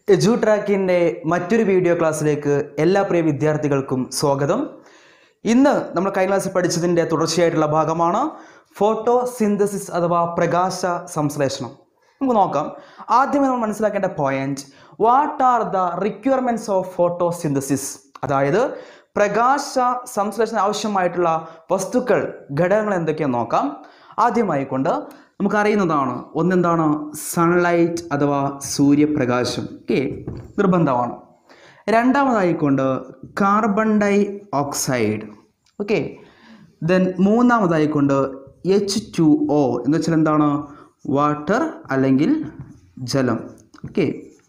എജു ട്രാക്കിൻ്റെ മറ്റൊരു വീഡിയോ ക്ലാസ്സിലേക്ക് എല്ലാ പ്രിയ വിദ്യാർത്ഥികൾക്കും സ്വാഗതം ഇന്ന് നമ്മൾ കഴിഞ്ഞ ക്ലാസ്സിൽ പഠിച്ചതിൻ്റെ തുടർച്ചയായിട്ടുള്ള ഭാഗമാണ് ഫോട്ടോ സിന്തസിസ് അഥവാ പ്രകാശ സംശ്ലേഷണം നമുക്ക് നോക്കാം ആദ്യമേ നമ്മൾ മനസ്സിലാക്കേണ്ട point what are the requirements of photosynthesis അതായത് പ്രകാശ സംശ്ലേഷണം ആവശ്യമായിട്ടുള്ള വസ്തുക്കൾ ഘടകങ്ങൾ എന്തൊക്കെയാണെന്ന് നോക്കാം ആദ്യമായിക്കൊണ്ട് നമുക്കറിയുന്നതാണ് ഒന്നെന്താണ് സൺലൈറ്റ് അഥവാ സൂര്യപ്രകാശം ഓക്കെ നിർബന്ധമാണ് രണ്ടാമതായിക്കൊണ്ട് carbon dioxide okay then മൂന്നാമതായിക്കൊണ്ട് എച്ച് ടു ഒ എന്ന് വെച്ചാൽ എന്താണ് വാട്ടർ അല്ലെങ്കിൽ ജലം ഓക്കെ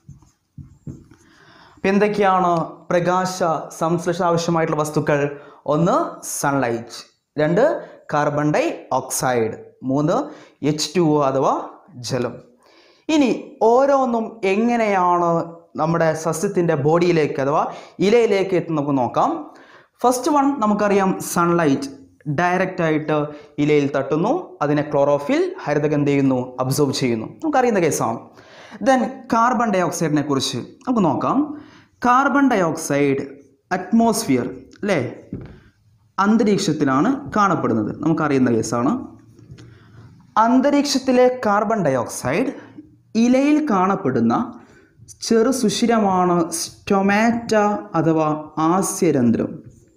അപ്പം എന്തൊക്കെയാണ് പ്രകാശ സംശ്ലേഷണം ആവശ്യമായിട്ടുള്ള വസ്തുക്കൾ ഒന്ന് സൺലൈറ്റ് രണ്ട് കാർബൺ ഡൈ ഓക്സൈഡ് മൂന്ന് എച്ച് ടു ഒ അഥവാ ജലം ഇനി ഓരോന്നും എങ്ങനെയാണ് നമ്മുടെ സസ്യത്തിൻ്റെ ബോഡിയിലേക്ക് അഥവാ ഇലയിലേക്ക് എത്തുന്ന നമുക്ക് നോക്കാം ഫസ്റ്റ് വൺ നമുക്കറിയാം സൺലൈറ്റ് ഡയറക്റ്റ് ആയിട്ട് ഇലയിൽ തട്ടുന്നു അതിനെ ക്ലോറോഫിൽ ഹരിതകം എന്ത് ചെയ്യുന്നു അബ്സോർബ് ചെയ്യുന്നു നമുക്കറിയുന്ന കേസാണ് ദെൻ കാർബൺ ഡൈ ഓക്സൈഡിനെ കുറിച്ച് നമുക്ക് നോക്കാം കാർബൺ ഡൈ ഓക്സൈഡ് അറ്റ്മോസ്ഫിയർ അല്ലേ അന്തരീക്ഷത്തിലാണ് കാണപ്പെടുന്നത് നമുക്കറിയുന്ന കേസാണ് അന്തരീക്ഷത്തിലെ കാർബൺ ഡൈ ഓക്സൈഡ് ഇലയിൽ കാണപ്പെടുന്ന ചെറു സുഷിരമാണ് സ്റ്റൊമാറ്റ അഥവാ ആസ്യരന്ധ്രം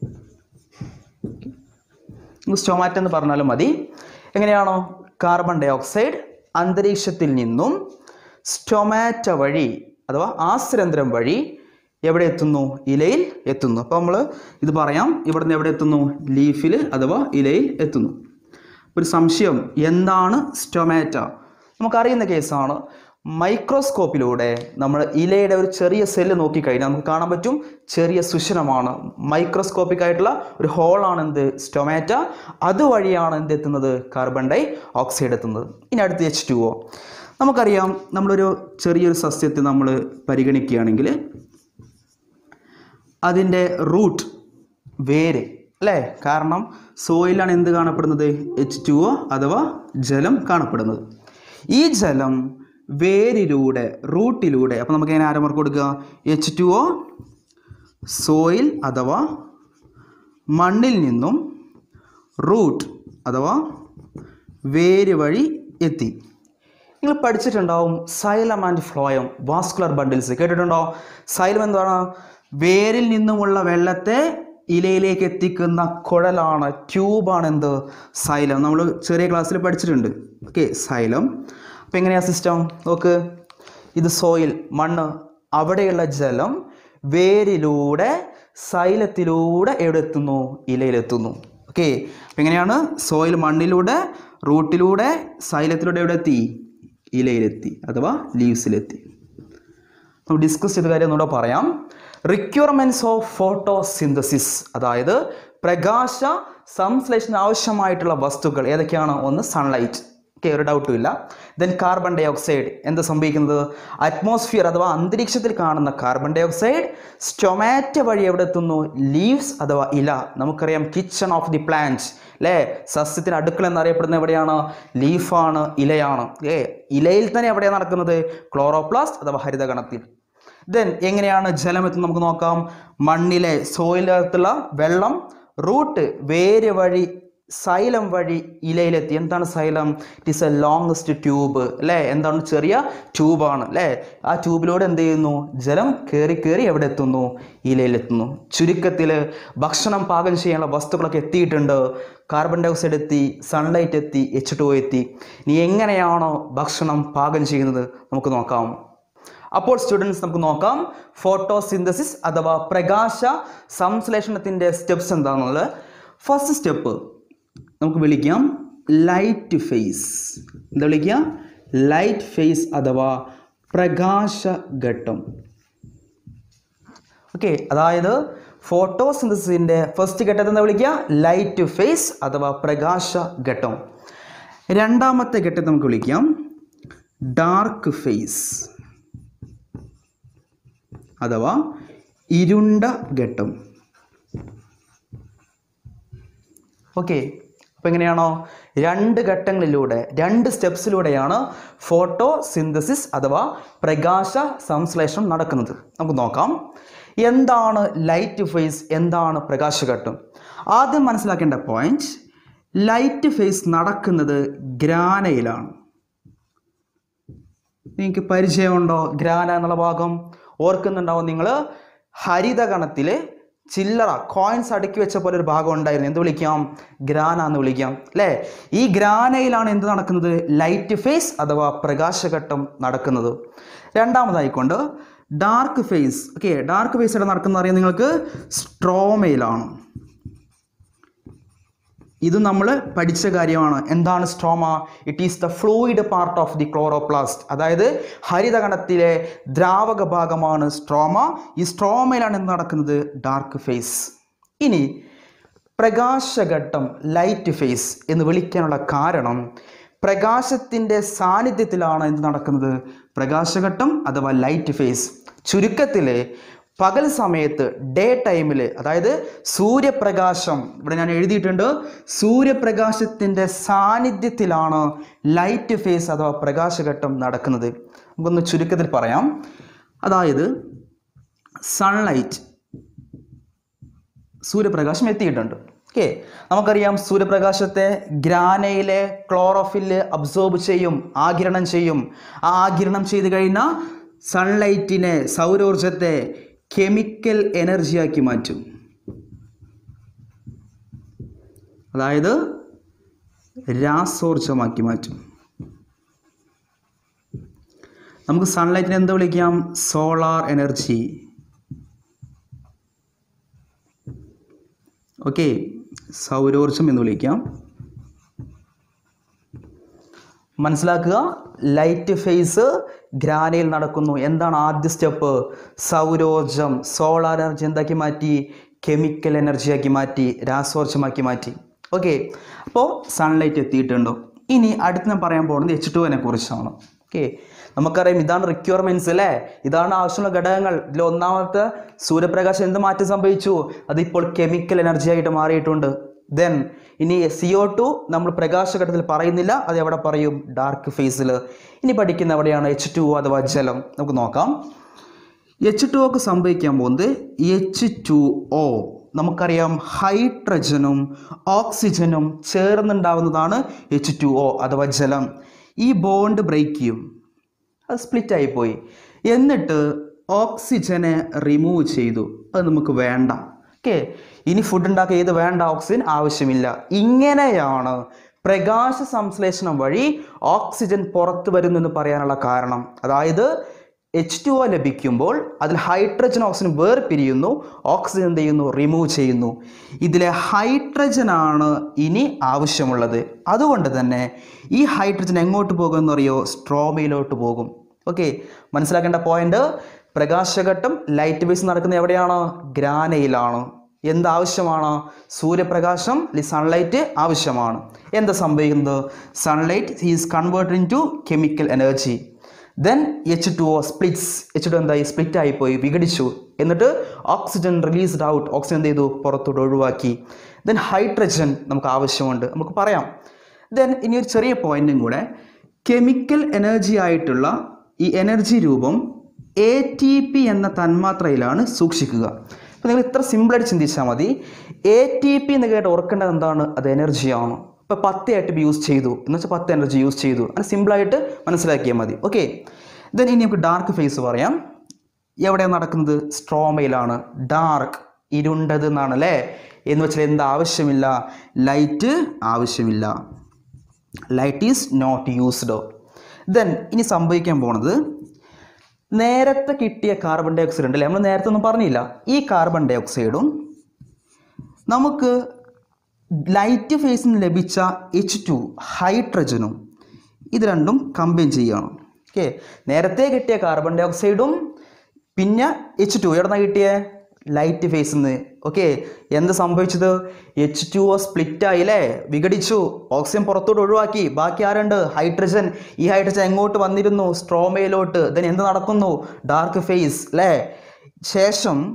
സ്റ്റൊമാറ്റ എന്ന് പറഞ്ഞാലും മതി എങ്ങനെയാണോ കാർബൺ ഡൈ ഓക്സൈഡ് അന്തരീക്ഷത്തിൽ നിന്നും സ്റ്റൊമാറ്റ വഴി അഥവാ ആസ്യരന്ധ്രം വഴി എവിടെ എത്തുന്നു ഇലയിൽ എത്തുന്നു അപ്പോൾ നമ്മൾ ഇത് പറയാം ഇവിടുന്ന് എവിടെ എത്തുന്നു ലീഫിൽ അഥവാ ഇലയിൽ എത്തുന്നു ഒരു സംശയം എന്താണ് സ്റ്റൊമാറ്റ നമുക്കറിയുന്ന കേസാണ് മൈക്രോസ്കോപ്പിലൂടെ നമ്മൾ ഇലയുടെ ഒരു ചെറിയ സെല്ല് നോക്കിക്കഴിഞ്ഞാൽ നമുക്ക് കാണാൻ പറ്റും ചെറിയ സുഷിരമാണ് മൈക്രോസ്കോപ്പിക് ആയിട്ടുള്ള ഒരു ഹോളാണ് എന്ത് സ്റ്റൊമാറ്റ അതുവഴിയാണ് എന്ത് എത്തുന്നത് കാർബൺ ഡൈ ഓക്സൈഡ് എത്തുന്നത് ഇനി അടുത്ത് എച്ച് ടു ഒ നമുക്കറിയാം നമ്മളൊരു ചെറിയൊരു സസ്യത്തെ നമ്മൾ പരിഗണിക്കുകയാണെങ്കിൽ അതിൻ്റെ റൂട്ട് വേര് അല്ലേ കാരണം സോയിലാണ് എന്ത് കാണപ്പെടുന്നത് എച്ച് ടു ഒ അഥവാ ജലം കാണപ്പെടുന്നത് ഈ ജലം വേരിലൂടെ റൂട്ടിലൂടെ അപ്പോൾ നമുക്ക് എങ്ങനെ ആരോ മാർക്ക് കൊടുക്കുക എച്ച് ടു ഒ സോയിൽ അഥവാ മണ്ണിൽ നിന്നും റൂട്ട് അഥവാ വേര് വഴി എത്തി നിങ്ങൾ പഠിച്ചിട്ടുണ്ടാവും xylem and phloem vascular bundles കേട്ടിട്ടുണ്ടോ സൈലം എന്താണ് വേരിൽ നിന്നുമുള്ള വെള്ളത്തെ ഇലയിലേക്ക് എത്തിക്കുന്ന കുഴലാണ് ട്യൂബാണ് എന്ത് സൈലം നമ്മൾ ചെറിയ ക്ലാസ്സിൽ പഠിച്ചിട്ടുണ്ട് ഓക്കെ സൈലം അപ്പോൾ എങ്ങനെയാ സിസ്റ്റം നോക്ക് ഇത് സോയിൽ മണ്ണ് അവിടെയുള്ള ജലം വേരിലൂടെ സൈലത്തിലൂടെ എവിടെ എത്തുന്നു ഇലയിലെത്തുന്നു ഓക്കെ അപ്പം എങ്ങനെയാണ് സോയിൽ മണ്ണിലൂടെ റൂട്ടിലൂടെ സൈലത്തിലൂടെ എവിടെ എത്തി ഇലയിലെത്തി അഥവാ ലീവ്സിലെത്തി നമ്മൾ ഡിസ്കസ് ചെയ്ത കാര്യം ഒന്നുകൂടെ പറയാം റിക്വയർമെൻറ്റ്സ് ഓഫ് ഫോട്ടോ സിന്തസിസ് അതായത് പ്രകാശ സംശ്ലേഷണ ആവശ്യമായിട്ടുള്ള വസ്തുക്കൾ ഏതൊക്കെയാണ് ഒന്ന് സൺലൈറ്റ് ഓക്കെ ഒരു ഡൗട്ടും ഇല്ല ദെൻ കാർബൺ ഡൈ ഓക്സൈഡ് എന്താ സംഭവിക്കുന്നത് അറ്റ്മോസ്ഫിയർ അഥവാ അന്തരീക്ഷത്തിൽ കാണുന്ന കാർബൺ ഡൈ ഓക്സൈഡ് സ്റ്റൊമാറ്റ വഴി എവിടെ എത്തുന്നു ലീവ്സ് അഥവാ ഇല നമുക്കറിയാം കിച്ചൺ ഓഫ് ദി പ്ലാന്റ് അല്ലേ സസ്യത്തിന് അടുക്കള എന്നറിയപ്പെടുന്ന എവിടെയാണ് ലീഫാണ് ഇലയാണ് ഏ ഇലയിൽ തന്നെ എവിടെയാണ് നടക്കുന്നത് ക്ലോറോപ്ലാസ്റ്റ് അഥവാ ഹരിതകണത്തിൽ ദെൻ എങ്ങനെയാണ് ജലം എത്തുന്നത് നമുക്ക് നോക്കാം മണ്ണിലെ സോയിലകത്തുള്ള വെള്ളം റൂട്ട് വേര് വഴി സൈലം വഴി ഇലയിലെത്തി എന്താണ് xylem it is a longest tube അല്ലേ എന്താണ് ചെറിയ ട്യൂബാണ് അല്ലേ ആ ട്യൂബിലൂടെ എന്ത് ചെയ്യുന്നു ജലം കയറി കയറി എവിടെ എത്തുന്നു ഇലയിലെത്തുന്നു ചുരുക്കത്തിൽ ഭക്ഷണം പാകം ചെയ്യാനുള്ള വസ്തുക്കളൊക്കെ എത്തിയിട്ടുണ്ട് കാർബൺ ഡൈ ഓക്സൈഡ് എത്തി സൺലൈറ്റ് എത്തി എച്ച് ടു എത്തി ഇനി എങ്ങനെയാണോ ഭക്ഷണം പാകം ചെയ്യുന്നത് നമുക്ക് നോക്കാം അപ്പോൾ സ്റ്റുഡൻസ് നമുക്ക് നോക്കാം ഫോട്ടോസിന്തസിസ് അഥവാ പ്രകാശ സംശ്ലേഷണത്തിൻ്റെ സ്റ്റെപ്സ് എന്താണെന്നുള്ളത് ഫസ്റ്റ് സ്റ്റെപ്പ് നമുക്ക് വിളിക്കാം ലൈറ്റ് ഫേസ് എന്താ വിളിക്കുക ലൈറ്റ് ഫേസ് അഥവാ പ്രകാശഘട്ടം ഓക്കെ അതായത് ഫോട്ടോസിന്തസിൻ്റെ ഫസ്റ്റ് ഘട്ടത്തെ എന്താ വിളിക്കുക ലൈറ്റ് ഫേസ് അഥവാ പ്രകാശഘട്ടം രണ്ടാമത്തെ ഘട്ടത്തെ നമുക്ക് വിളിക്കാം ഡാർക്ക് ഫേസ് അഥവാ ഇരുണ്ട ഘട്ടം ഓക്കെ അപ്പോൾ എങ്ങനെയാണോ രണ്ട് ഘട്ടങ്ങളിലൂടെ രണ്ട് സ്റ്റെപ്സിലൂടെയാണ് ഫോട്ടോ സിന്തസിസ് അഥവാ പ്രകാശ സംശ്ലേഷണം നടക്കുന്നത് നമുക്ക് നോക്കാം എന്താണ് ലൈറ്റ് ഫേസ് എന്താണ് പ്രകാശഘട്ടം ആദ്യം മനസ്സിലാക്കേണ്ട പോയിന്റ് ലൈറ്റ് ഫേസ് നടക്കുന്നത് ഗ്രാനയിലാണ് നിങ്ങൾക്ക് പരിചയമുണ്ടോ ഗ്രാന എന്നുള്ള ഭാഗം ഓർക്കുന്നുണ്ടാവും നിങ്ങൾ ഹരിതകണത്തിൽ ചില്ലറ കോയിൻസ് അടുക്കി വെച്ച പോലെ ഒരു ഭാഗം ഉണ്ടായിരുന്നു എന്ത് വിളിക്കാം ഗ്രാന എന്ന് വിളിക്കാം അല്ലേ ഈ ഗ്രാനയിലാണ് എന്ത് നടക്കുന്നത് ലൈറ്റ് ഫേസ് അഥവാ പ്രകാശഘട്ടം നടക്കുന്നത് രണ്ടാമതായിക്കൊണ്ട് dark phase okay dark phase ഇവിടെ നടക്കുന്ന അറിയാം നിങ്ങൾക്ക് സ്ട്രോമയിലാണ് ഇത് നമ്മൾ പഠിച്ച കാര്യമാണ് എന്താണ് stroma it is the fluid part of the chloroplast അതായത് ഹരിതകണത്തിലെ ദ്രാവക ഭാഗമാണ് സ്ട്രോമ ഈ സ്ട്രോമയിലാണ് എന്ത് നടക്കുന്നത് ഡാർക്ക് ഫേസ് ഇനി പ്രകാശഘട്ടം ലൈറ്റ് ഫേസ് എന്ന് വിളിക്കാനുള്ള കാരണം പ്രകാശത്തിൻ്റെ സാന്നിധ്യത്തിലാണ് എന്ത് നടക്കുന്നത് പ്രകാശഘട്ടം അഥവാ ലൈറ്റ് ഫേസ് ചുരുക്കത്തിൽ പകൽ സമയത്ത് ഡേ ടൈമിൽ അതായത് സൂര്യപ്രകാശം ഇവിടെ ഞാൻ എഴുതിയിട്ടുണ്ട് സൂര്യപ്രകാശത്തിൻ്റെ സാന്നിധ്യത്തിലാണ് ലൈറ്റ് ഫേസ് അഥവാ പ്രകാശഘട്ടം നടക്കുന്നത് നമുക്കൊന്ന് ചുരുക്കത്തിൽ പറയാം അതായത് സൺലൈറ്റ് സൂര്യപ്രകാശം എത്തിയിട്ടുണ്ട് ഓക്കെ നമുക്കറിയാം സൂര്യപ്രകാശത്തെ ഗ്രാനയിലെ ക്ലോറോഫില്ല് അബ്സോർബ് ചെയ്യും ആകിരണം ചെയ്യും ആ ആകിരണം ചെയ്ത് കഴിഞ്ഞാൽ സൺലൈറ്റിനെ സൗരോർജത്തെ കെമിക്കൽ എനർജിയാക്കി മാറ്റും അതായത് രാസോർജമാക്കി മാറ്റും നമുക്ക് സൺലൈറ്റിനെ എന്ത് വിളിക്കാം സോളാർ എനർജി ഓക്കെ സൗരോർജം എന്ന് വിളിക്കാം മനസ്സിലാക്കുക ലൈറ്റ് ഫേസ് ഗ്രാനയിൽ നടക്കുന്നു എന്താണ് ആദ്യ സ്റ്റെപ്പ് സൗരോർജം സോളാർ എനർജി എന്താക്കി മാറ്റി കെമിക്കൽ എനർജിയാക്കി മാറ്റി രാസോർജമാക്കി മാറ്റി ഓക്കെ അപ്പോൾ സൺലൈറ്റ് എത്തിയിട്ടുണ്ടോ ഇനി അടുത്ത് ഞാൻ പറയാൻ പോകുന്നത് എച്ച് ടുവിനെ കുറിച്ചാണ് ഓക്കെ നമുക്കറിയാം ഇതാണ് റിക്വയർമെൻറ്റ്സ് അല്ലേ ഇതാണ് ആവശ്യമുള്ള ഘടകങ്ങൾ ഇതിൽ ഒന്നാമത്തെ സൂര്യപ്രകാശം എന്ത് മാറ്റം സംഭവിച്ചു അതിപ്പോൾ കെമിക്കൽ എനർജി ആയിട്ട് മാറിയിട്ടുണ്ട് ദെൻ ഇനി സി ഒ ടു നമ്മൾ പ്രകാശഘട്ടത്തിൽ പറയുന്നില്ല അത് എവിടെ പറയും ഡാർക്ക് ഫേസിൽ ഇനി പഠിക്കുന്ന എവിടെയാണ് എച്ച് ടു അഥവാ ജലം നമുക്ക് നോക്കാം എച്ച് ടു ഒക്കെ സംഭവിക്കാൻ പോകുന്നത് എച്ച് ടു ഒ നമുക്കറിയാം ഹൈഡ്രജനും ഓക്സിജനും ചേർന്നുണ്ടാവുന്നതാണ് എച്ച് ടു ഒ അഥവാ ജലം ഈ ബോണ്ട് ബ്രേക്ക് ചെയ്യും അത് സ്പ്ലിറ്റ് ആയിപ്പോയി എന്നിട്ട് ഓക്സിജനെ റിമൂവ് ചെയ്തു അത് നമുക്ക് വേണ്ട ഓക്കെ ഇനി ഫുഡ് ഉണ്ടാക്കുക ഏത് വേണ്ട ഓക്സിജൻ ആവശ്യമില്ല ഇങ്ങനെയാണ് പ്രകാശ സംശ്ലേഷണം വഴി ഓക്സിജൻ പുറത്തു വരുന്നെന്ന് പറയാനുള്ള കാരണം അതായത് എച്ച് ടു ഒ ലഭിക്കുമ്പോൾ അതിൽ ഹൈഡ്രജൻ ഓക്സിജൻ വേർപിരിയുന്നു ഓക്സിജൻ എന്ത് ചെയ്യുന്നു റിമൂവ് ചെയ്യുന്നു ഇതിലെ ഹൈഡ്രജൻ ആണ് ഇനി ആവശ്യമുള്ളത് അതുകൊണ്ട് തന്നെ ഈ ഹൈഡ്രജൻ എങ്ങോട്ട് പോകുമെന്ന് അറിയോ സ്ട്രോമയിലോട്ട് പോകും ഓക്കെ മനസ്സിലാക്കേണ്ട പോയിന്റ് പ്രകാശഘട്ടം ലൈറ്റ് വേസ് നടക്കുന്നത് എവിടെയാണ് ഗ്രാനയിലാണ് എന്താവശ്യമാണ് സൂര്യപ്രകാശം സൺലൈറ്റ് ആവശ്യമാണ് എന്താ സംഭവിക്കുന്നത് sunlight is converted into chemical energy then H two O splits H two എന്തായി സ്പ്ലിറ്റ് ആയിപ്പോയി വിഘടിച്ചു എന്നിട്ട് ഓക്സിജൻ റിലീസ്ഡ് ഔട്ട് ഓക്സിജൻ എന്ത് ചെയ്തു പുറത്തോട്ട് ഒഴിവാക്കി ദെൻ ഹൈഡ്രജൻ നമുക്ക് ആവശ്യമുണ്ട് നമുക്ക് പറയാം ദെൻ ഇനി ഒരു ചെറിയ പോയിന്റും കൂടെ കെമിക്കൽ എനർജി ആയിട്ടുള്ള ഈ എനർജി രൂപം എ ടി പി എന്ന തന്മാത്രയിലാണ് സൂക്ഷിക്കുക അപ്പോൾ നിങ്ങൾ ഇത്ര സിമ്പിളായിട്ട് ചിന്തിച്ചാൽ മതി എ ടി പി എന്ന് കേട്ട് ഓർക്കേണ്ടത് എന്താണ് അത് എനർജിയാണ് ഇപ്പോൾ പത്ത് എ ടി പി യൂസ് ചെയ്തു എന്ന് വെച്ചാൽ പത്ത് എനർജി യൂസ് ചെയ്തു അങ്ങനെ സിമ്പിളായിട്ട് മനസ്സിലാക്കിയാൽ മതി ഓക്കെ ദെൻ ഇനി നമുക്ക് ഡാർക്ക് ഫേസ് പറയാം എവിടെയാണ് നടക്കുന്നത് സ്ട്രോമയിലാണ് ഡാർക്ക് ഇരുണ്ടത് എന്നാണ് അല്ലേ എന്ന് വെച്ചാൽ എന്ത് ആവശ്യമില്ല ലൈറ്റ് ആവശ്യമില്ല light is not used then ഇനി സംഭവിക്കാൻ പോണത് നേരത്തെ കിട്ടിയ കാർബൺ ഡൈ ഓക്സൈഡ് ഉണ്ടല്ലേ നമ്മൾ നേരത്തെ ഒന്നും പറഞ്ഞില്ല ഈ കാർബൺ ഡൈ ഓക്സൈഡും നമുക്ക് ലൈറ്റ് ഫേസിൽ നിന്ന് ലഭിച്ച എച്ച് ടു ഹൈഡ്രജനും ഇത് രണ്ടും കമ്പൈൻ ചെയ്യുകയാണ് ഓക്കെ നേരത്തെ കിട്ടിയ കാർബൺ ഡൈ ഓക്സൈഡും പിന്നെ എച്ച് ടു എവിടെ നിന്നാണ് കിട്ടിയ ലൈറ്റ് ഫേസിൽ നിന്ന് ഓക്കെ എന്ത് സംഭവിച്ചത് എച്ച് ടു ഒ സ്പ്ലിറ്റ് ആയി അല്ലേ വിഘടിച്ചു ഓക്സിജൻ പുറത്തോട്ട് ഒഴിവാക്കി ബാക്കി ആരുണ്ട് ഹൈഡ്രജൻ ഈ ഹൈഡ്രജൻ എങ്ങോട്ട് വന്നിരുന്നു സ്ട്രോമയിലോട്ട് ദെൻ എന്ത് നടക്കുന്നു ഡാർക്ക് ഫേസ് അല്ലേ ശേഷം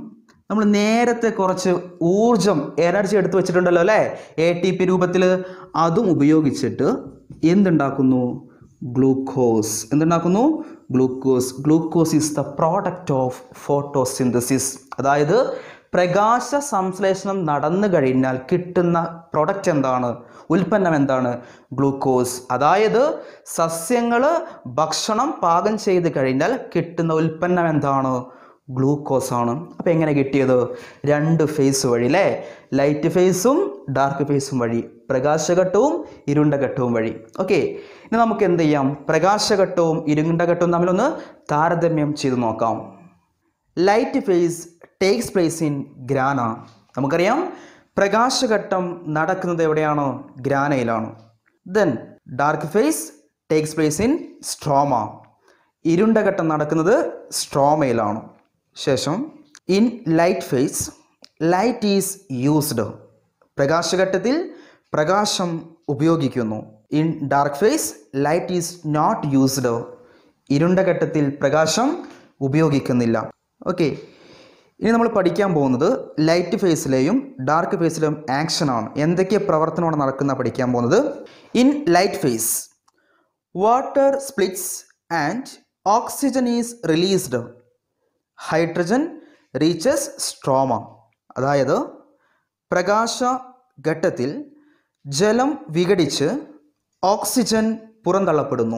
നമ്മൾ നേരത്തെ കുറച്ച് ഊർജം എനർജി എടുത്തു വെച്ചിട്ടുണ്ടല്ലോ അല്ലേ എ ടി പി രൂപത്തിൽ അതും ഉപയോഗിച്ചിട്ട് എന്തുണ്ടാക്കുന്നു ഗ്ലൂക്കോസ് എന്തുണ്ടാക്കുന്നു glucose glucose is the product of photosynthesis അതായത് പ്രകാശ സംശ്ലേഷണം നടന്നു കഴിഞ്ഞാൽ കിട്ടുന്ന പ്രൊഡക്റ്റ് എന്താണ് ഉൽപ്പന്നം എന്താണ് ഗ്ലൂക്കോസ് അതായത് സസ്യങ്ങൾ ഭക്ഷണം പാകം ചെയ്ത് കഴിഞ്ഞാൽ കിട്ടുന്ന ഉൽപ്പന്നം എന്താണ് ഗ്ലൂക്കോസ് ആണ് അപ്പോൾ എങ്ങനെ കിട്ടിയത് രണ്ട് ഫേസ് വഴി അല്ലേ ലൈറ്റ് ഫേസും ഡാർക്ക് ഫേസും വഴി പ്രകാശഘട്ടവും ഇരുണ്ട ഘട്ടവും വഴി ഓക്കെ ഇനി നമുക്ക് എന്ത് ചെയ്യാം പ്രകാശഘട്ടവും ഇരുണ്ട ഘട്ടവും തമ്മിലൊന്ന് താരതമ്യം ചെയ്ത് നോക്കാം light phase takes place in grana നമുക്കറിയാം പ്രകാശഘട്ടം നടക്കുന്നത് എവിടെയാണ് ഗ്രാനയിലാണ് then dark phase takes place in stroma ഇരുണ്ട ഘട്ടം നടക്കുന്നത് സ്ട്രോമയിലാണ് ശേഷം in light phase light is used പ്രകാശഘട്ടത്തിൽ പ്രകാശം ഉപയോഗിക്കുന്നു in dark phase light is not used ഇരുണ്ട ഘട്ടത്തിൽ പ്രകാശം ഉപയോഗിക്കുന്നില്ല ഓക്കെ ഇനി നമ്മൾ പഠിക്കാൻ പോകുന്നത് ലൈറ്റ് ഫേസിലെയും ഡാർക്ക് ഫേസിലെയും ആക്ഷനാണ് എന്തൊക്കെ പ്രവർത്തനമാണ് നടക്കുന്ന പഠിക്കാൻ പോകുന്നത് in light phase water splits and oxygen is released hydrogen reaches stroma അതായത് പ്രകാശ ഘട്ടത്തിൽ ജലം വിഘടിച്ച് ഓക്സിജൻ പുറന്തള്ളപ്പെടുന്നു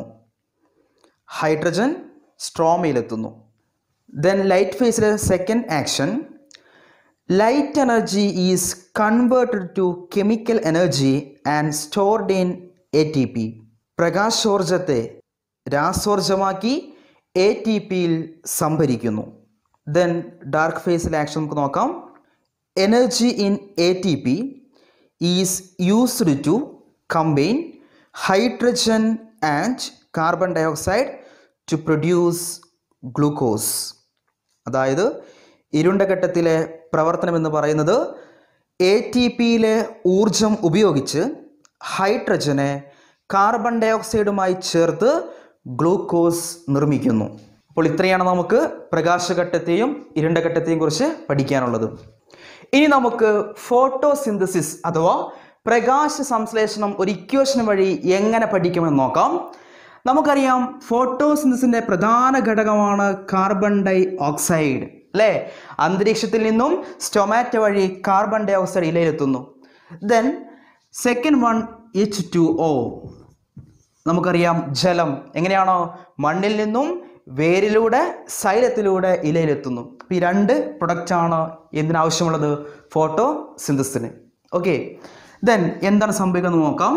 ഹൈഡ്രജൻ സ്ട്രോമയിലെത്തുന്നു ദെൻ ലൈറ്റ് ഫേസിലെ second action light energy is converted to chemical energy and stored in A T P പ്രകാശോർജത്തെ രാസോർജമാക്കി എ ടി പിയിൽ സംഭരിക്കുന്നു ദെൻ ഡാർക്ക് ഫേസിലെ ആക്ഷൻ നമുക്ക് നോക്കാം energy in A T P is used to combine hydrogen and carbon dioxide to produce glucose അതായത് ഇരുണ്ട ഘട്ടത്തിലെ പ്രവർത്തനം എന്ന് പറയുന്നത് എ ടി പിയിലെ ഊർജം ഉപയോഗിച്ച് ഹൈഡ്രജനെ കാർബൺ ഡയോക്സൈഡുമായി ചേർത്ത് ഗ്ലൂക്കോസ് നിർമ്മിക്കുന്നു അപ്പോൾ ഇത്രയാണ് നമുക്ക് പ്രകാശഘട്ടത്തെയും ഇരുണ്ട ഘട്ടത്തെയും കുറിച്ച് പഠിക്കാനുള്ളത് ഇനി നമുക്ക് ഫോട്ടോസിന്തസിസ് അഥവാ പ്രകാശ സംശ്ലേഷണം ഒരു ഇക്വേഷൻ വഴി എങ്ങനെ പഠിക്കുമെന്ന് നോക്കാം നമുക്കറിയാം ഫോട്ടോസിന്തസിന്റെ പ്രധാന ഘടകമാണ് കാർബൺ ഡൈ ഓക്സൈഡ് അല്ലേ അന്തരീക്ഷത്തിൽ നിന്നും സ്റ്റൊമാറ്റ വഴി കാർബൺ ഡൈ ഓക്സൈഡ് ഇലയിലെത്തുന്നു then second one H two O നമുക്കറിയാം ജലം എങ്ങനെയാണോ മണ്ണിൽ നിന്നും വേരിലൂടെ സൈലത്തിലൂടെ ഇലയിലെത്തുന്നു അപ്പോൾ ഈ രണ്ട് പ്രൊഡക്റ്റാണ് എന്തിനാവശ്യമുള്ളത് ഫോട്ടോ സിന്തസിന് ഓക്കെ ദെൻ എന്താണ് സംഭവിക്കുന്നത് നോക്കാം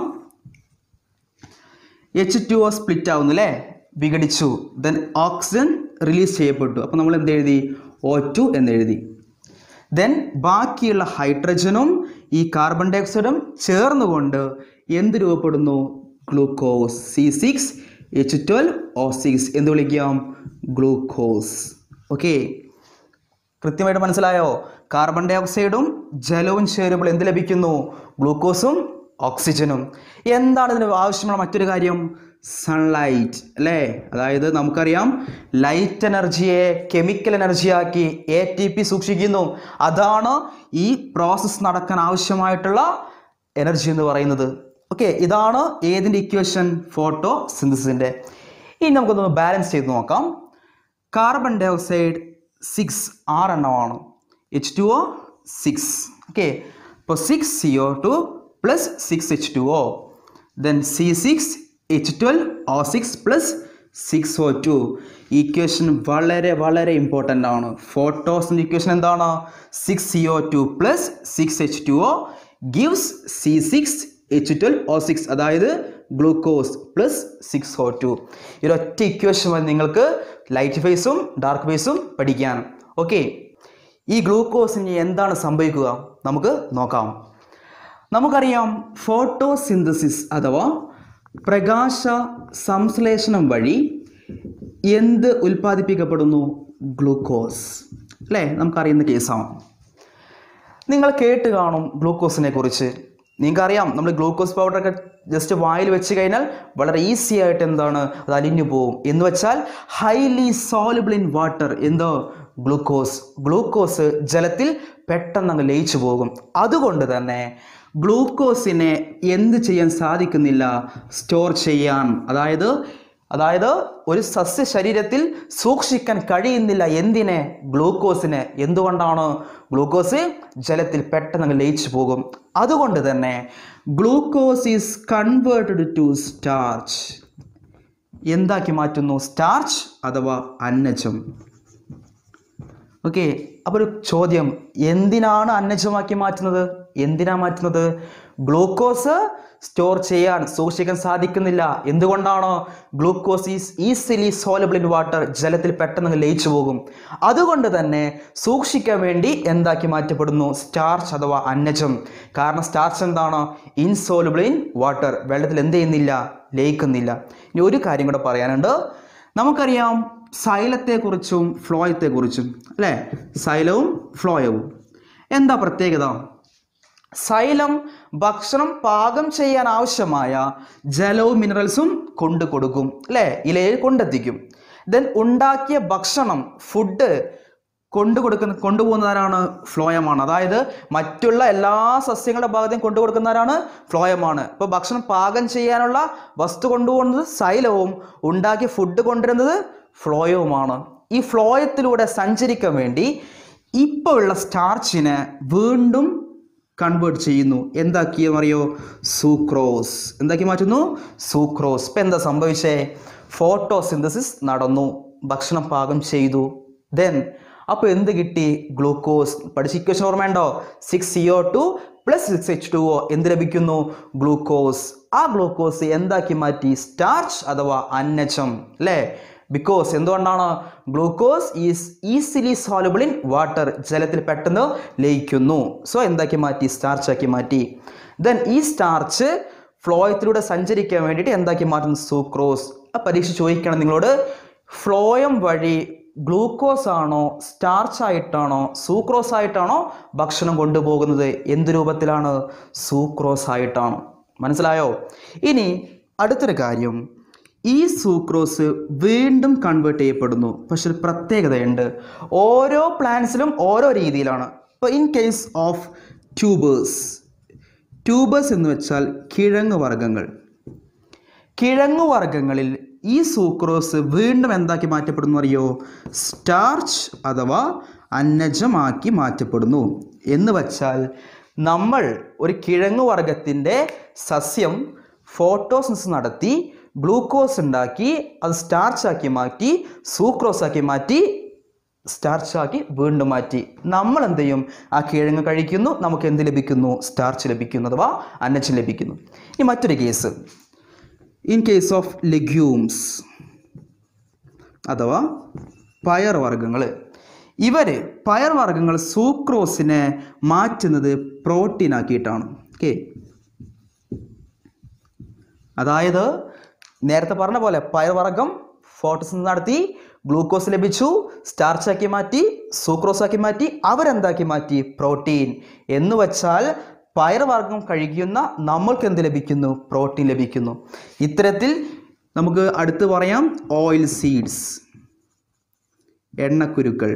എച്ച് ടു ഒ സ്പ്ലിറ്റ് ആവുന്നു അല്ലേ വിഘടിച്ചു ദെൻ ഓക്സിജൻ റിലീസ് ചെയ്യപ്പെട്ടു അപ്പോൾ നമ്മൾ എന്ത് എഴുതി ഒ ടു എന്നെഴുതി ദെൻ ബാക്കിയുള്ള ഹൈഡ്രജനും ഈ കാർബൺ ഡൈ ഓക്സൈഡും ചേർന്നുകൊണ്ട് എന്ത് രൂപപ്പെടുന്നു glucose C six H twelve O six എന്ത് വിളിക്കാം ഗ്ലൂക്കോസ് ഓക്കെ കൃത്യമായിട്ട് മനസ്സിലായോ കാർബൺ ഡൈ ഓക്സൈഡും ജലവും ചേരുമ്പോൾ എന്ത് ലഭിക്കുന്നു ഗ്ലൂക്കോസും ഓക്സിജനും എന്താണ് ഇതിന് ആവശ്യമുള്ള മറ്റൊരു കാര്യം സൺലൈറ്റ് അല്ലേ അതായത് നമുക്കറിയാം ലൈറ്റ് എനർജിയെ കെമിക്കൽ എനർജിയാക്കി എ ടി പി സൂക്ഷിക്കുന്നു അതാണ് ഈ പ്രോസസ്സ് നടക്കാൻ ആവശ്യമായിട്ടുള്ള എനർജി എന്ന് പറയുന്നത് ഓക്കെ ഇതാണ് ഏതിൻ്റെ ഇക്വേഷൻ ഫോട്ടോ സിന്തസിൻ്റെ ഇനി നമുക്കൊന്ന് ബാലൻസ് ചെയ്ത് നോക്കാം കാർബൺ ഡൈ ഓക്സൈഡ് സിക്സ് ആറ് എണ്ണമാണ് H two O six okay അപ്പോൾ six C O two plus six H two O then C six H twelve O six plus six O two equation വളരെ വളരെ important ആണ് ഫോട്ടോസിൻ്റെ equation എന്താണ് six C O two plus six H two O gives C six H twelve O six അതായത് glucose plus six O two ഈ ഒറ്റ equation മതി നിങ്ങൾക്ക് ലൈറ്റ് ഫേസും ഡാർക്ക് ഫേസും പഠിക്കാൻ ഓക്കെ ഈ ഗ്ലൂക്കോസിന് എന്താണ് സംഭവിക്കുക നമുക്ക് നോക്കാം നമുക്കറിയാം ഫോട്ടോസിന്തസിസ് അഥവാ പ്രകാശ സംശ്ലേഷണം വഴി എന്ത് ഉൽപ്പാദിപ്പിക്കപ്പെടുന്നു ഗ്ലൂക്കോസ് അല്ലേ നമുക്കറിയുന്ന കേസാണ് നിങ്ങൾ കേട്ട് കാണും ഗ്ലൂക്കോസിനെ കുറിച്ച് നിങ്ങൾക്കറിയാം നമ്മൾ ഗ്ലൂക്കോസ് പൗഡറൊക്കെ ജസ്റ്റ് വായിൽ വെച്ച് കഴിഞ്ഞാൽ വളരെ ഈസി ആയിട്ട് എന്താണ് അത് അലിഞ്ഞു പോകും എന്ന് വെച്ചാൽ ഹൈലി സോലബിൾ ഇൻ വാട്ടർ എന്തോ ഗ്ലൂക്കോസ് ഗ്ലൂക്കോസ് ജലത്തിൽ പെട്ടെന്ന് അങ്ങ് ലയിച്ചു പോകും അതുകൊണ്ട് തന്നെ ഗ്ലൂക്കോസിനെ എന്ത് ചെയ്യാൻ സാധിക്കുന്നില്ല സ്റ്റോർ ചെയ്യാൻ അതായത് അതായത് ഒരു സസ്യ ശരീരത്തിൽ സൂക്ഷിക്കാൻ കഴിയുന്നില്ല എന്തിനെ ഗ്ലൂക്കോസിന് എന്തുകൊണ്ടാണ് ഗ്ലൂക്കോസ് ജലത്തിൽ പെട്ടെന്ന് അങ്ങ് ലയിച്ചു പോകും അതുകൊണ്ട് തന്നെ glucose is converted to starch എന്താക്കി മാറ്റുന്നു സ്റ്റാർച്ച് അഥവാ അന്നജം ഓക്കെ അപ്പോൾ ഒരു ചോദ്യം എന്തിനാണ് അന്നജമാക്കി മാറ്റുന്നത് എന്തിനാ മാറ്റുന്നത് ഗ്ലൂക്കോസ് സ്റ്റോർ ചെയ്യാൻ സൂക്ഷിക്കാൻ സാധിക്കുന്നില്ല എന്തുകൊണ്ടാണ് glucose is easily soluble in water ജലത്തിൽ പെട്ടെന്ന് ലയിച്ചു പോകും അതുകൊണ്ട് തന്നെ സൂക്ഷിക്കാൻ വേണ്ടി എന്താക്കി മാറ്റപ്പെടുന്നു സ്റ്റാർച്ച് അഥവാ അന്നജം കാരണം സ്റ്റാർച്ച് എന്താണ് ഇൻസോലബിൾ ഇൻ വാട്ടർ വെള്ളത്തിൽ എന്ത് ചെയ്യുന്നില്ല ലയിക്കുന്നില്ല ഇനി ഒരു കാര്യം കൂടെ പറയാനുണ്ട് നമുക്കറിയാം സൈലത്തെക്കുറിച്ചും ഫ്ലോയത്തെക്കുറിച്ചും അല്ലേ സൈലവും ഫ്ലോയവും എന്താ പ്രത്യേകത സൈലം ഭക്ഷണം പാകം ചെയ്യാൻ ആവശ്യമായ ജലവും മിനറൽസും കൊണ്ടു കൊടുക്കും അല്ലേ ഇലയിൽ കൊണ്ടെത്തിക്കും ദെൻ ഉണ്ടാക്കിയ ഭക്ഷണം ഫുഡ് കൊണ്ടു കൊടുക്കുന്ന കൊണ്ടുപോകുന്നവരാണ് ഫ്ലോയമാണ് അതായത് മറ്റുള്ള എല്ലാ സസ്യങ്ങളുടെ ഭാഗത്തെയും കൊണ്ടു കൊടുക്കുന്നവരാണ് ഫ്ലോയമാണ് ഇപ്പോൾ ഭക്ഷണം പാകം ചെയ്യാനുള്ള വസ്തു കൊണ്ടുപോകുന്നത് സൈലവും ഉണ്ടാക്കിയ ഫുഡ് കൊണ്ടുവരുന്നത് ഫ്ലോയവുമാണ് ഈ ഫ്ലോയത്തിലൂടെ സഞ്ചരിക്കാൻ വേണ്ടി ഇപ്പോൾ ഉള്ള സ്റ്റാർച്ചിനെ വീണ്ടും കൺവേർട്ട് ചെയ്യുന്നു എന്താക്കി അറിയോ സൂക്രോസ് എന്താക്കി മാറ്റുന്നു സൂക്രോസ് ഇപ്പം എന്താ സംഭവിച്ചേ ഫോട്ടോസിന്തസിസ് നടന്നു ഭക്ഷണം പാകം ചെയ്തു ദെൻ അപ്പോൾ എന്ത് കിട്ടി ഗ്ലൂക്കോസ് പഠിച്ച ഇക്വേഷൻ ഓർമ്മയുണ്ടോ six C O two plus six H two O എന്ത് ലഭിക്കുന്നു ഗ്ലൂക്കോസ് ആ ഗ്ലൂക്കോസ് എന്താക്കി മാറ്റി സ്റ്റാർച്ച് അഥവാ അന്നജം അല്ലേ ബിക്കോസ് എന്തുകൊണ്ടാണ് glucose is easily soluble in water ജലത്തിൽ പെട്ടെന്ന് ലയിക്കുന്നു സോ എന്താക്കി മാറ്റി സ്റ്റാർച്ച് ആക്കി മാറ്റി ദെൻ ഈ സ്റ്റാർച്ച് ഫ്ലോയത്തിലൂടെ സഞ്ചരിക്കാൻ വേണ്ടിയിട്ട് എന്താക്കി മാറ്റുന്നു സൂക്രോസ് ആ പരീക്ഷ ചോദിക്കണം നിങ്ങളോട് ഫ്ലോയം വഴി ഗ്ലൂക്കോസ് ആണോ സ്റ്റാർച്ച് ആയിട്ടാണോ സൂക്രോസ് ആയിട്ടാണോ ഭക്ഷണം കൊണ്ടുപോകുന്നത് എന്ത് രൂപത്തിലാണ് സൂക്രോസ് ആയിട്ടാണ് മനസ്സിലായോ ഇനി അടുത്തൊരു കാര്യം ഈ സൂക്രോസ് വീണ്ടും കൺവേർട്ട് ചെയ്യപ്പെടുന്നു പക്ഷെ ഒരു പ്രത്യേകതയുണ്ട് ഓരോ പ്ലാന്റ്സിലും ഓരോ രീതിയിലാണ് ഇപ്പോൾ in case of tubers tubers എന്ന് വെച്ചാൽ കിഴങ്ങ് വർഗ്ഗങ്ങൾ കിഴങ്ങു വർഗ്ഗങ്ങളിൽ ഈ സൂക്രോസ് വീണ്ടും എന്താക്കി മാറ്റപ്പെടുന്നു അറിയോ സ്റ്റാർച്ച് അഥവാ അന്നജമാക്കി മാറ്റപ്പെടുന്നു എന്ന് വച്ചാൽ നമ്മൾ ഒരു കിഴങ്ങു വർഗത്തിൻ്റെ സസ്യം ഫോട്ടോസിൻസ് നടത്തി ഗ്ലൂക്കോസ് ഉണ്ടാക്കി അത് സ്റ്റാർച്ച് ആക്കി മാറ്റി സൂക്രോസ് ആക്കി മാറ്റി സ്റ്റാർച്ച് ആക്കി വീണ്ടും മാറ്റി നമ്മൾ എന്ത് ചെയ്യും ആ കിഴങ്ങ് കഴിക്കുന്നു നമുക്ക് എന്ത് ലഭിക്കുന്നു സ്റ്റാർച്ച് ലഭിക്കുന്നു അഥവാ അന്നജം ലഭിക്കുന്നു ഇനി മറ്റൊരു case in case of legumes അഥവാ പയർവർഗ്ഗങ്ങൾ ഇവർ പയർവർഗ്ഗങ്ങൾ സൂക്രോസിനെ മാറ്റുന്നത് പ്രോട്ടീൻ ആക്കിയിട്ടാണ് ഓക്കെ അതായത് നേരത്തെ പറഞ്ഞ പോലെ പയർവർഗ്ഗം ഫോട്ടോസിസ് നടത്തി ഗ്ലൂക്കോസ് ലഭിച്ചു സ്റ്റാർച്ച് ആക്കി മാറ്റി സൂക്രോസ് ആക്കി മാറ്റി അവരെന്താക്കി മാറ്റി പ്രോട്ടീൻ എന്ന് വച്ചാൽ പയർവർഗ്ഗം കഴിക്കുന്ന നമ്മൾക്ക് എന്ത് ലഭിക്കുന്നു പ്രോട്ടീൻ ലഭിക്കുന്നു ഇത്തരത്തിൽ നമുക്ക് അടുത്ത് പറയാം ഓയിൽ സീഡ്സ് എണ്ണക്കുരുക്കൾ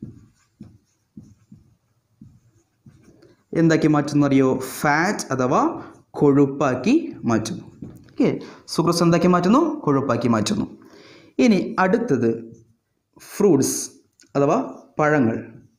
എന്താക്കി മാറ്റുന്നു അറിയോ ഫാറ്റ് അഥവാ കൊഴുപ്പാക്കി മാറ്റുന്നു ഓക്കെ സുക്രോസ് എന്താക്കി മാറ്റുന്നു കൊഴുപ്പാക്കി മാറ്റുന്നു ഇനി അടുത്തത് ഫ്രൂട്ട്സ് അഥവാ പഴങ്ങൾ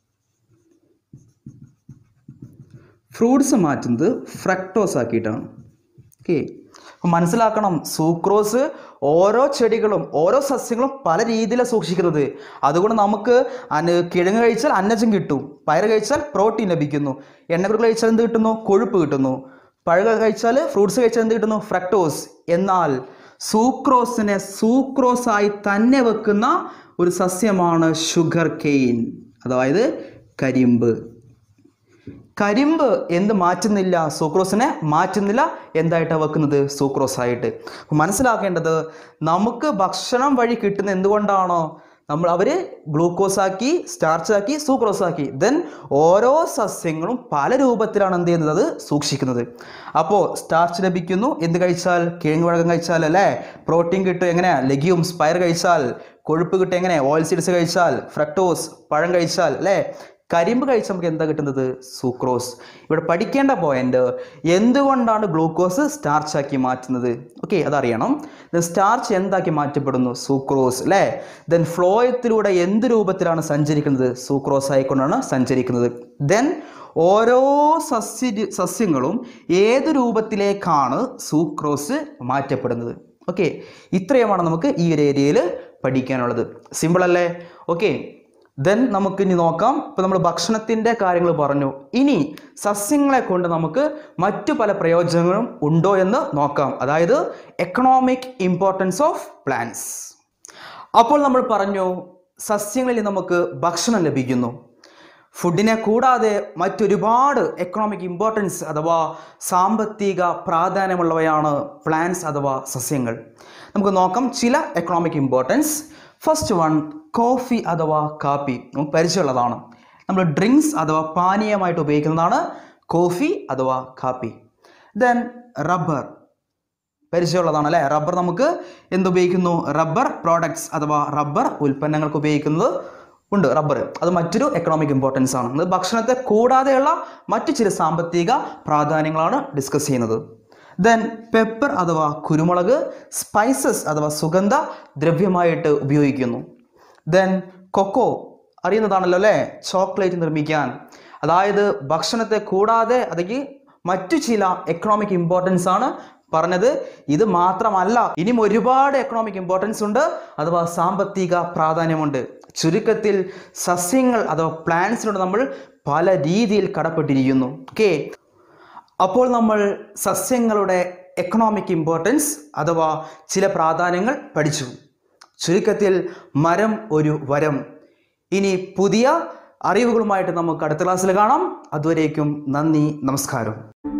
ഫ്രൂട്ട്സ് മാറ്റുന്നത് ഫ്രക്ടോസ് ആക്കിയിട്ടാണ് ഓക്കെ അപ്പം മനസ്സിലാക്കണം സൂക്രോസ് ഓരോ ചെടികളും ഓരോ സസ്യങ്ങളും പല രീതിയിലാണ് സൂക്ഷിക്കുന്നത് അതുകൊണ്ട് നമുക്ക് അന കിഴങ്ങ് കഴിച്ചാൽ അന്നജം കിട്ടും പയർ കഴിച്ചാൽ പ്രോട്ടീൻ ലഭിക്കുന്നു എണ്ണക്കുരുക്കൾ കഴിച്ചാൽ എന്ത് കിട്ടുന്നു കൊഴുപ്പ് കിട്ടുന്നു പഴങ്ങൾ കഴിച്ചാൽ ഫ്രൂട്ട്സ് കഴിച്ചാൽ എന്ത് കിട്ടുന്നു ഫ്രക്ടോസ് എന്നാൽ സൂക്രോസിനെ സൂക്രോസായി തന്നെ വെക്കുന്ന ഒരു സസ്യമാണ് ഷുഗർ കെയിൻ അതായത് കരിമ്പ് കരിമ്പ് എന്ത് മാറ്റുന്നില്ല സൂക്രോസിനെ മാറ്റുന്നില്ല എന്തായിട്ടാണ് വെക്കുന്നത് സൂക്രോസ് ആയിട്ട് അപ്പോൾ മനസ്സിലാക്കേണ്ടത് നമുക്ക് ഭക്ഷണം വഴി കിട്ടുന്ന എന്തുകൊണ്ടാണോ നമ്മൾ അവർ ഗ്ലൂക്കോസ് ആക്കി സ്റ്റാർച്ച് ആക്കി സൂക്രോസ് ആക്കി ദെൻ ഓരോ സസ്യങ്ങളും പല രൂപത്തിലാണ് എന്ത് ചെയ്യുന്നത് അത് സൂക്ഷിക്കുന്നത് അപ്പോൾ സ്റ്റാർച്ച് ലഭിക്കുന്നു എന്ത് കഴിച്ചാൽ കിഴങ്ങ് വഴകം കഴിച്ചാൽ അല്ലേ പ്രോട്ടീൻ കിട്ടും എങ്ങനെയാ ലെഗ്യൂംസ് പയർ കഴിച്ചാൽ കൊഴുപ്പ് കിട്ടും എങ്ങനെ ഓയിൽ സീഡ്സ് കഴിച്ചാൽ ഫ്രക്ടോസ് പഴം കഴിച്ചാൽ അല്ലേ കരിമ്പ് കഴിച്ച് നമുക്ക് എന്താ കിട്ടുന്നത് സൂക്രോസ് ഇവിടെ പഠിക്കേണ്ട പോയിന്റ് എന്തുകൊണ്ടാണ് ഗ്ലൂക്കോസ് സ്റ്റാർച്ച് ആക്കി മാറ്റുന്നത് ഓക്കെ അതറിയണം ദെൻ സ്റ്റാർച്ച് എന്താക്കി മാറ്റപ്പെടുന്നു സൂക്രോസ് അല്ലേ ദെൻ ഫ്ലോയത്തിലൂടെ എന്ത് രൂപത്തിലാണ് സഞ്ചരിക്കുന്നത് സൂക്രോസ് ആയിക്കൊണ്ടാണ് സഞ്ചരിക്കുന്നത് ദെൻ ഓരോ സസ്യ സസ്യങ്ങളും ഏത് രൂപത്തിലേക്കാണ് സൂക്രോസ് മാറ്റപ്പെടുന്നത് ഓക്കെ ഇത്രയുമാണ് നമുക്ക് ഈ ഒരു ഏരിയയിൽ പഠിക്കാനുള്ളത് സിമ്പിൾ അല്ലേ ഓക്കെ ദെൻ നമുക്ക് ഇനി നോക്കാം ഇപ്പം നമ്മൾ ഭക്ഷണത്തിൻ്റെ കാര്യങ്ങൾ പറഞ്ഞു ഇനി സസ്യങ്ങളെ കൊണ്ട് നമുക്ക് മറ്റു പല പ്രയോജനങ്ങളും ഉണ്ടോ എന്ന് നോക്കാം അതായത് എക്കണോമിക് ഇമ്പോർട്ടൻസ് ഓഫ് പ്ലാന്റ്സ് അപ്പോൾ നമ്മൾ പറഞ്ഞു സസ്യങ്ങളിൽ നമുക്ക് ഭക്ഷണം ലഭിക്കുന്നു ഫുഡിനെ കൂടാതെ മറ്റൊരുപാട് എക്കണോമിക് ഇമ്പോർട്ടൻസ് അഥവാ സാമ്പത്തിക പ്രാധാന്യമുള്ളവയാണ് പ്ലാന്റ്സ് അഥവാ സസ്യങ്ങൾ നമുക്ക് നോക്കാം ചില economic importance first one coffee അഥവാ കാപ്പി നമുക്ക് പരിചയമുള്ളതാണ് നമ്മൾ ഡ്രിങ്ക്സ് അഥവാ പാനീയമായിട്ട് ഉപയോഗിക്കുന്നതാണ് കോഫി അഥവാ കാപ്പി ദെൻ റബ്ബർ പരിചയമുള്ളതാണ് അല്ലേ റബ്ബർ നമുക്ക് എന്തുപയോഗിക്കുന്നു റബ്ബർ പ്രോഡക്ട്സ് അഥവാ റബ്ബർ ഉൽപ്പന്നങ്ങൾക്ക് ഉപയോഗിക്കുന്നത് ഉണ്ട് റബ്ബർ അത് മറ്റൊരു എക്കണോമിക് ഇമ്പോർട്ടൻസ് ആണ് അത് ഭക്ഷണത്തെ കൂടാതെയുള്ള മറ്റു ചില സാമ്പത്തിക പ്രാധാന്യങ്ങളാണ് ഡിസ്കസ് ചെയ്യുന്നത് ദെൻ പെപ്പർ അഥവാ കുരുമുളക് സ്പൈസസ് അഥവാ സുഗന്ധ ദ്രവ്യമായിട്ട് ഉപയോഗിക്കുന്നു ദെൻ കൊക്കോ അറിയുന്നതാണല്ലോ അല്ലേ ചോക്ലേറ്റ് നിർമ്മിക്കാൻ അതായത് ഭക്ഷണത്തെ കൂടാതെ അതെങ്കിൽ മറ്റു ചില എക്കണോമിക് ഇമ്പോർട്ടൻസ് ആണ് പറഞ്ഞത് ഇത് മാത്രമല്ല ഇനിയും ഒരുപാട് എക്കണോമിക് ഇമ്പോർട്ടൻസ് ഉണ്ട് അഥവാ സാമ്പത്തിക പ്രാധാന്യമുണ്ട് ചുരുക്കത്തിൽ സസ്യങ്ങൾ അഥവാ പ്ലാന്റ്സിനോട് നമ്മൾ പല രീതിയിൽ കടപ്പെട്ടിരിക്കുന്നു ഓക്കെ അപ്പോൾ നമ്മൾ സസ്യങ്ങളുടെ എക്കണോമിക് ഇമ്പോർട്ടൻസ് അഥവാ ചില പ്രാധാന്യങ്ങൾ പഠിച്ചു ചുരുക്കത്തിൽ മരം ഒരു വരം ഇനി പുതിയ അറിവുകളുമായിട്ട് നമുക്ക് അടുത്ത ക്ലാസ്സിൽ കാണാം അതുവരേക്കും നന്ദി നമസ്കാരം